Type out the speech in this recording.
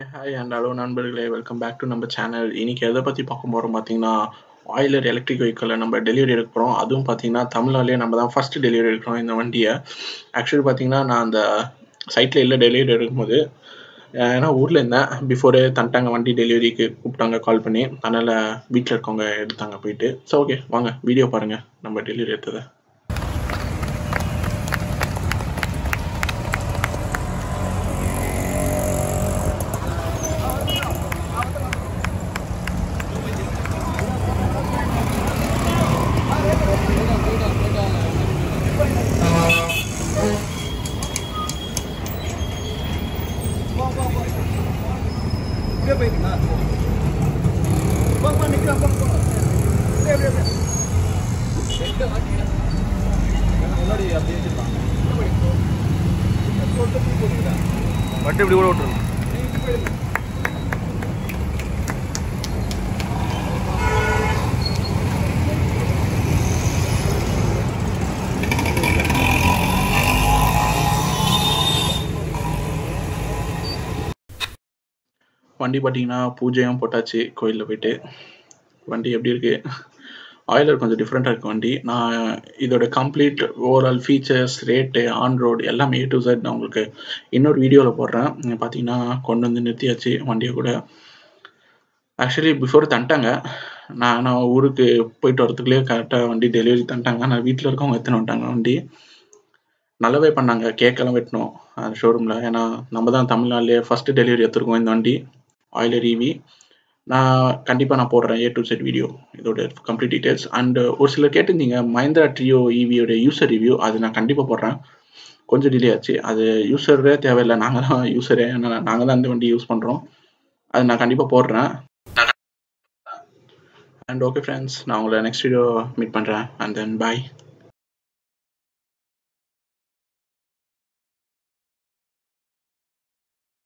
hi and hello நண்பர்களே welcome back to நம்ம channel இன்னைக்கு எதை பற்றி பார்க்க போகிறோம் பார்த்தீங்கன்னா ஆயிலர் எலக்ட்ரிக் வெஹிக்கிளை நம்ம டெலிவரி எடுக்க போகிறோம் அதுவும் பார்த்தீங்கன்னா தமிழ்நாட்டிலே நம்ம தான் ஃபஸ்ட்டு டெலிவரி எடுக்கிறோம் இந்த வண்டியை ஆக்சுவலி பார்த்தீங்கன்னா நான் அந்த சைட்டில் இல்லை டெலிவரி எடுக்கும்போது அஹ் ஏன்னா ஊரில் இருந்தேன் பிஃபோரே தந்துட்டாங்க வண்டி டெலிவரிக்கு கூப்பிட்டாங்க கால் பண்ணி அதனால் வீட்டில் இருக்கவங்க எடுத்தாங்க போயிட்டு ஸோ ஓகே வாங்க வீடியோ பாருங்கள் நம்ம டெலிவரி எடுத்ததை அப்படியே போயிருக்கா போங்க நிற்கிறேன் போங்க போங்க அப்படியே அப்படியே அப்படியே முன்னாடி அப்படியே வச்சிருக்கான் வண்டி இப்படி கூட விட்டுருங்க வண்டி பார்த்தீங்கன்னா பூஜையும் போட்டாச்சு கோயிலில் போயிட்டு வண்டி எப்படி இருக்கு ஆயிலர் கொஞ்சம் டிஃப்ரெண்ட்டாக இருக்கு வண்டி நான் இதோட complete overall features rate on road எல்லாமே ஏ டு Z நான் உங்களுக்கு இன்னொரு வீடியோவில் போடுறேன் நீங்க பார்த்தீங்கன்னா கொண்டு வந்து நிறுத்தியாச்சு வண்டியை கூட ஆக்சுவலி பிஃபோர் தந்துட்டாங்க நான் நான் ஊருக்கு போயிட்டு வரதுக்குள்ளேயே கரெக்டாக வண்டி டெலிவரி தந்துட்டாங்க நான் வீட்டில் இருக்கவங்க எத்தனை வந்துட்டாங்க வண்டி நல்லாவே பண்ணாங்க கேக்கெல்லாம் வெட்டணும் அந்த ஷோரூமில் ஏன்னா நம்ம தான் தமிழ்நாட்டிலே ஃபஸ்ட்டு டெலிவரி எடுத்துருக்கோம் இந்த வண்டி ஆயிலர் இவி நான் கண்டிப்பாக நான் போடுறேன் ஏ டு செட் வீடியோ இதோட கம்ப்ளீட் டீட்டெயில்ஸ் அண்ட் ஒரு சிலர் கேட்டிருந்தீங்க மஹிந்திரா ட்ரியோ இவியோட யூசர் ரிவ்யூ அது நான் கண்டிப்பாக போடுறேன் கொஞ்சம் டிலே ஆச்சு அது யூசரே தேவையில்லை நாங்கள் தான் யூசரே நாங்கள் தான் இந்த வண்டி யூஸ் பண்ணுறோம் அது நான் கண்டிப்பாக போடுறேன் அண்ட் ஓகே ஃப்ரெண்ட்ஸ் நான் உங்களை நெக்ஸ்ட் வீடியோ மீட் பண்ணுறேன் அண்ட் தென் பாய்